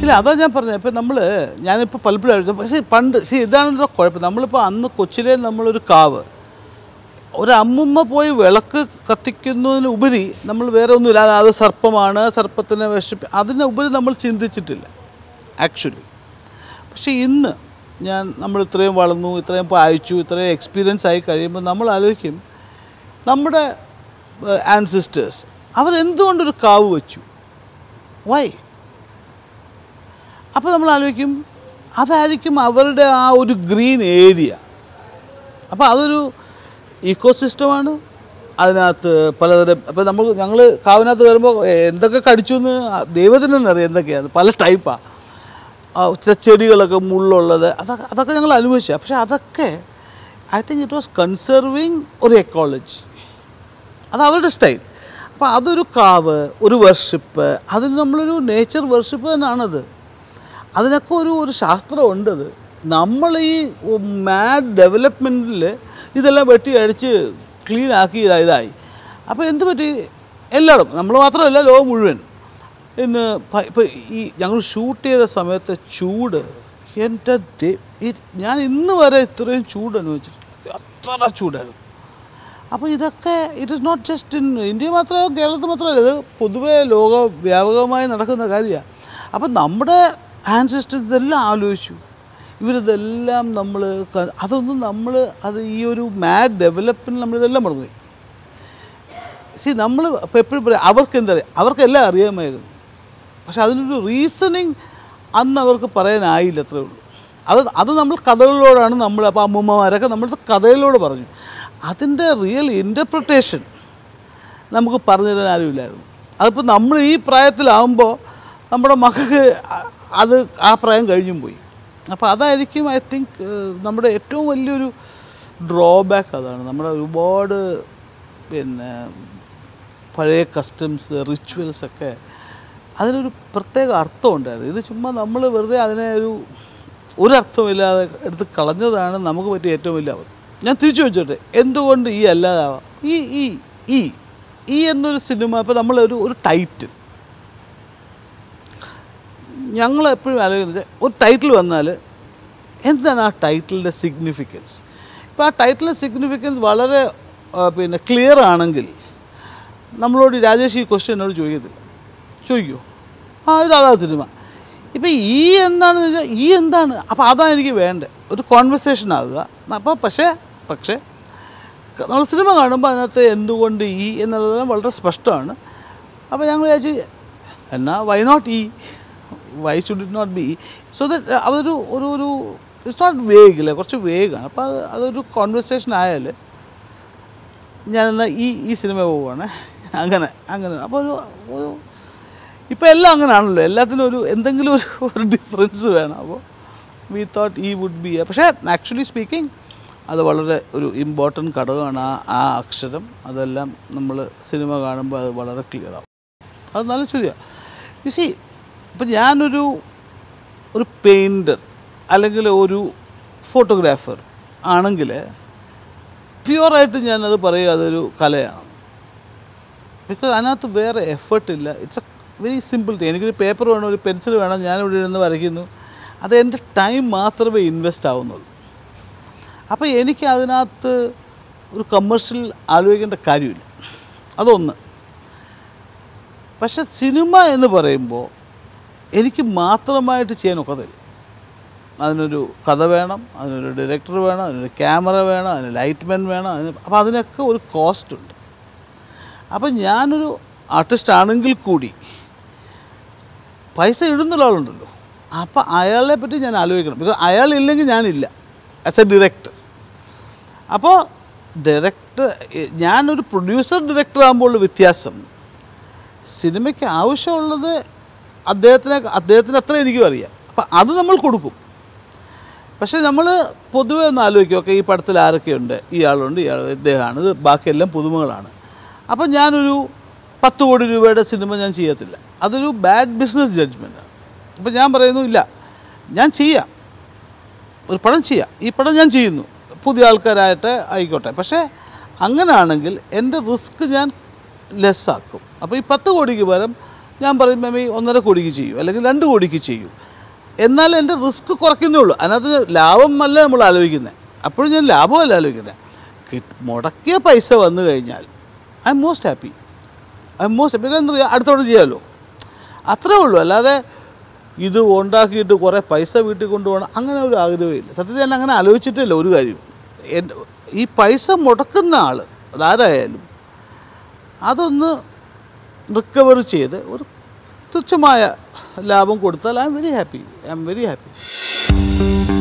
ഇല്ല അതാ ഞാൻ പറഞ്ഞത് ഇപ്പം നമ്മൾ ഞാനിപ്പോൾ പലപ്പോഴും ആലോചിക്കും. പക്ഷേ പണ്ട് സി ഇതാണ് കുഴപ്പം നമ്മളിപ്പോൾ അന്ന് കൊച്ചിലെ നമ്മളൊരു കാവ് ഒരു അമ്മുമ്മ പോയി വിളക്ക് കത്തിക്കുന്നതിന് ഉപരി നമ്മൾ വേറെ ഒന്നുമില്ല അത് അത് സർപ്പമാണ് സർപ്പത്തിനെ വിഷപ്പി അതിനുപരി നമ്മൾ ചിന്തിച്ചിട്ടില്ല ആക്ച്വലി പക്ഷേ ഇന്ന് ഞാൻ നമ്മൾ ഇത്രയും വളർന്നു ഇത്രയും വായിച്ചു ഇത്രയും എക്സ്പീരിയൻസ് ആയി കഴിയുമ്പോൾ നമ്മൾ ആലോചിക്കും നമ്മുടെ ആൻസിസ്റ്റേഴ്സ് അവരെന്തുകൊണ്ടൊരു കാവ് വെച്ചു വൈ അപ്പോൾ നമ്മൾ ആലോചിക്കും അതായിരിക്കും അവരുടെ ആ ഒരു ഗ്രീൻ ഏരിയ അപ്പോൾ അതൊരു ഈക്കോ സിസ്റ്റമാണ് അതിനകത്ത് പലതരം അപ്പോൾ നമ്മൾ ഞങ്ങൾ കാവിനകത്ത് കയറുമ്പോൾ എന്തൊക്കെ കടിച്ചു എന്ന് ദൈവത്തിന് തന്നെ അറിയാം എന്തൊക്കെയാണ് പല ടൈപ്പാണ് ചെടികളൊക്കെ മുള്ളുള്ളത് അതൊക്കെ അതൊക്കെ ഞങ്ങൾ അനുഭവിച്ച പക്ഷേ അതൊക്കെ I think it was conserving ഒരു എക്കോളജി അത് അവരുടെ സ്റ്റൈൽ അപ്പോൾ അതൊരു കാവ് ഒരു വർഷിപ്പ് അതിന് നമ്മളൊരു നേച്ചർ വർഷിപ്പ് തന്നെയാണത് അതിനൊക്കെ ഒരു ഒരു ശാസ്ത്രമുണ്ട് അത് നമ്മൾ ഈ മാഡ് ഡെവലപ്മെൻറ്റിൽ ഇതെല്ലാം വെട്ടി അടിച്ച് ക്ലീൻ ആക്കി ഇതാ ഇതായി അപ്പോൾ എന്ത് പറ്റി എല്ലായിടും നമ്മൾ മാത്രമല്ല ലോകം മുഴുവൻ ഇന്ന് ഇപ്പോൾ ഈ ഞങ്ങൾ ഷൂട്ട് ചെയ്ത സമയത്തെ ചൂട് എൻ്റെ ദേ- ഈ- ഞാൻ ഇന്ന് വരെ ഇത്രയും ചൂട് അനുഭവിച്ചിട്ടില്ല അത്ര ചൂടായിരുന്നു അപ്പോൾ ഇതൊക്കെ it is not just in India മാത്രമല്ല കേരളത്തിൽ മാത്രമല്ല ഇത് പൊതുവേ ലോക വ്യാപകമായി നടക്കുന്ന കാര്യമാണ് അപ്പം നമ്മുടെ ആൻസിസ്റ്റേഴ്സ് ഇതെല്ലാം ആലോചിച്ചു ഇവരിതെല്ലാം നമ്മൾ അതൊന്നും നമ്മൾ അത് ഈ ഒരു മാഡ് ഡെവലപ്മെൻറ്റ് നമ്മളിതെല്ലാം മറന്നുപോയി സി നമ്മൾ ഇപ്പോൾ എപ്പോഴും പറയാം അവർക്ക് എന്താ അറിയാം അവർക്കെല്ലാം അറിയാമായിരുന്നു പക്ഷെ അതിനൊരു റീസണിങ് അന്ന് അവർക്ക് പറയാനായില്ല അത്രേ ഉള്ളൂ അത് അത് നമ്മൾ കഥകളിലോടാണ് നമ്മൾ അപ്പോൾ അമ്മൂമ്മമാരൊക്കെ നമ്മൾ കഥകളിലൂടെ പറഞ്ഞു അതിൻ്റെ റിയൽ ഇൻ്റർപ്രിട്ടേഷൻ നമുക്ക് പറഞ്ഞു തരാൻ ആരുമില്ലായിരുന്നു അതിപ്പോൾ നമ്മൾ ഈ പ്രായത്തിലാവുമ്പോൾ നമ്മുടെ മക്കൾക്ക് അ- അത് ആ പ്രായം കഴിഞ്ഞും പോയി അപ്പോൾ അതായിരിക്കും ഐ തിങ്ക് നമ്മുടെ ഏറ്റവും വലിയൊരു ഡ്രോബാക്ക് അതാണ് നമ്മുടെ ഒരുപാട് പിന്നെ പഴയ കസ്റ്റംസ് റിച്വൽസ് ഒക്കെ അതിനൊരു പ്രത്യേക അർത്ഥം ഉണ്ടായിരുന്നു ഇത് ചുമ്മാ നമ്മൾ വെറുതെ അതിനെ ഒരു ഒരർത്ഥമില്ലാതെ എടുത്ത് കളഞ്ഞതാണ് നമുക്ക് പറ്റിയ ഏറ്റവും വലിയ അബദ്ധം ഞാൻ തിരിച്ചു വെച്ചോട്ടെ എന്തുകൊണ്ട് ഈ അല്ലാതാവാം ഈ ഈ ഈ ഈ എന്നൊരു സിനിമ ഇപ്പോൾ നമ്മളൊരു ഒരു ടൈറ്റിൽ ഞങ്ങൾ എപ്പോഴും ആലോചിക്കുന്നത് ഒരു ടൈറ്റിൽ വന്നാൽ എന്താണ് ആ ടൈറ്റിലിൻ്റെ സിഗ്നിഫിക്കൻസ് ഇപ്പോൾ ആ ടൈറ്റിലിൻ്റെ സിഗ്നിഫിക്കൻസ് വളരെ ആ, പിന്നെ ക്ലിയർ ആണെങ്കിൽ നമ്മളോട് രാജേഷ് ഈ ക്വസ്റ്റ്യൻ എന്നോട് ചോദിക്കത്തില്ല ചോദിക്കുമോ ആ ഇത് അതാ സിനിമ ഇപ്പം ഈ എന്താണെന്ന് വെച്ചാൽ ഈ എന്താണ് അപ്പോൾ അതാണ് എനിക്ക് വേണ്ടത് ഒരു കോൺവെർസേഷൻ ആവുക അപ്പോൾ പക്ഷേ പക്ഷേ നമ്മൾ സിനിമ കാണുമ്പോൾ അതിനകത്ത് എന്തുകൊണ്ട് ഈ എന്നുള്ളത് വളരെ സ്പഷ്ടമാണ് അപ്പോൾ ഞങ്ങൾ വിചാരിച്ചു എന്നാൽ വൈ നോട്ട് ഈ why should it not be so that അതൊരു ഒരു ഒരു ഇറ്റ്സ് നോട്ട് വേഗ് അല്ലേ കുറച്ച് വേഗാണ് അപ്പോൾ അത് അതൊരു കോൺവെർസേഷൻ ആയാൽ ഞാനെന്നാൽ ഈ ഈ സിനിമ പോവുകയാണ് അങ്ങനെ അങ്ങനെ അപ്പോൾ ഒരു ഒരു ഇപ്പോൾ എല്ലാം അങ്ങനെയാണല്ലോ എല്ലാത്തിനും ഒരു എന്തെങ്കിലും ഒരു ഒരു ഡിഫറൻസ് വേണം അപ്പോൾ വി തോട്ട് ഈ വുഡ് ബി പക്ഷേ ആക്ച്വലി സ്പീക്കിംഗ് അത് വളരെ ഒരു ഇമ്പോർട്ടൻറ്റ് ഘടകമാണ് ആ ആ അക്ഷരം അതെല്ലാം നമ്മൾ സിനിമ കാണുമ്പോൾ അത് വളരെ ക്ലിയർ ആവും അത് നല്ല ചോദ്യമാണ് യു സി ഇപ്പം ഞാനൊരു ഒരു പെയിൻറ്റർ അല്ലെങ്കിൽ ഒരു ഫോട്ടോഗ്രാഫർ ആണെങ്കിൽ പ്യുവറായിട്ട് ഞാനത് പറയുക അതൊരു കലയാണ് ബിക്കോസ് അതിനകത്ത് വേറെ എഫേർട്ട് ഇല്ല it's a very simple thing എനിക്കൊരു പേപ്പർ വേണം ഒരു പെൻസിൽ വേണം ഞാനിവിടെ ഇരുന്ന് വരയ്ക്കുന്നു അത് എൻ്റെ ടൈം മാത്രമേ ഇൻവെസ്റ്റ് ആവുന്നുള്ളൂ അപ്പോൾ എനിക്ക് അതിനകത്ത് ഒരു കമേഴ്ഷ്യൽ ആലോചിക്കേണ്ട കാര്യമില്ല അതൊന്ന് പക്ഷെ സിനിമ എന്ന് പറയുമ്പോൾ എനിക്ക് മാത്രമായിട്ട് ചെയ്യാൻ ഒക്കത്തില്ല അതിനൊരു കഥ വേണം അതിനൊരു ഡയറക്ടർ വേണം അതിനൊരു ക്യാമറ വേണം അതിന് ലൈറ്റ്മാൻ വേണം അതിന് അപ്പോൾ അതിനൊക്കെ ഒരു കോസ്റ്റ് ഉണ്ട് അപ്പം ഞാനൊരു ആർട്ടിസ്റ്റ് ആണെങ്കിൽ കൂടി പൈസ ഇടുന്ന ഒരാളുണ്ടല്ലോ അപ്പം അയാളെ പറ്റി ഞാൻ ആലോചിക്കണം ബിക്കോസ് അയാളില്ലെങ്കിൽ ഞാനില്ല ആസ് എ ഡയറക്ടർ അപ്പോൾ ഡയറക്ടർ ഞാനൊരു പ്രൊഡ്യൂസർ ഡയറക്ടർ ആകുമ്പോൾ ഉള്ള വ്യത്യാസം സിനിമയ്ക്ക് ആവശ്യമുള്ളത് അദ്ദേഹത്തിനെ അദ്ദേഹത്തിന് അത്ര എനിക്കും അറിയാം അപ്പം അത് നമ്മൾ കൊടുക്കും പക്ഷേ നമ്മൾ പൊതുവെ ഒന്ന് ആലോചിക്കും ഓക്കെ ഈ പടത്തിൽ ആരൊക്കെയുണ്ട് ഇയാളുണ്ട് ഇയാൾ ഇദ്ദേഹമാണ് ഇത് ബാക്കിയെല്ലാം പുതുമകളാണ് അപ്പം ഞാനൊരു പത്ത് കോടി രൂപയുടെ സിനിമ ഞാൻ ചെയ്യത്തില്ല അതൊരു ബാഡ് ബിസിനസ് ജഡ്ജ്മെൻറ്റാണ് അപ്പം ഞാൻ പറയുന്നു ഇല്ല ഞാൻ ചെയ്യാം ഒരു പടം ചെയ്യാം ഈ പടം ഞാൻ ചെയ്യുന്നു പുതിയ ആൾക്കാരായിട്ട് ആയിക്കോട്ടെ പക്ഷേ അങ്ങനെയാണെങ്കിൽ എൻ്റെ റിസ്ക് ഞാൻ ലെസ്സാക്കും അപ്പോൾ ഈ പത്ത് കോടിക്ക് പകരം ഞാൻ പറയും മേ ബി ഒന്നര കോടിക്ക് ചെയ്യും അല്ലെങ്കിൽ രണ്ട് കോടിക്ക് ചെയ്യും എന്നാൽ എൻ്റെ റിസ്ക് കുറയ്ക്കുന്നേ ഉള്ളൂ അതിനകത്ത് ലാഭം അല്ല നമ്മൾ ആലോചിക്കുന്നത് അപ്പോഴും ഞാൻ ലാഭമല്ല ആലോചിക്കുന്നത് കിട്ട്- മുടക്കിയ പൈസ വന്നു കഴിഞ്ഞാൽ I'm most happy I'm most happy എന്താ പറയുക അടുത്തോടെ ചെയ്യാമല്ലോ അത്രേ ഉള്ളൂ അല്ലാതെ ഇത് ഉണ്ടാക്കിയിട്ട് കുറേ പൈസ വീട്ടിൽ കൊണ്ടുപോകണം അങ്ങനെ ഒരു ആഗ്രഹമില്ല സത്യത്തിൽ ഞാൻ അങ്ങനെ ആലോചിച്ചിട്ടില്ല ഒരു കാര്യം എൻ്റെ ഈ പൈസ മുടക്കുന്ന ആൾ അതാരായാലും അതൊന്ന് റിക്കവർ ചെയ്ത് ഒരു തുച്ഛമായ ലാഭം കൊടുത്താൽ I'm very happy I'm very happy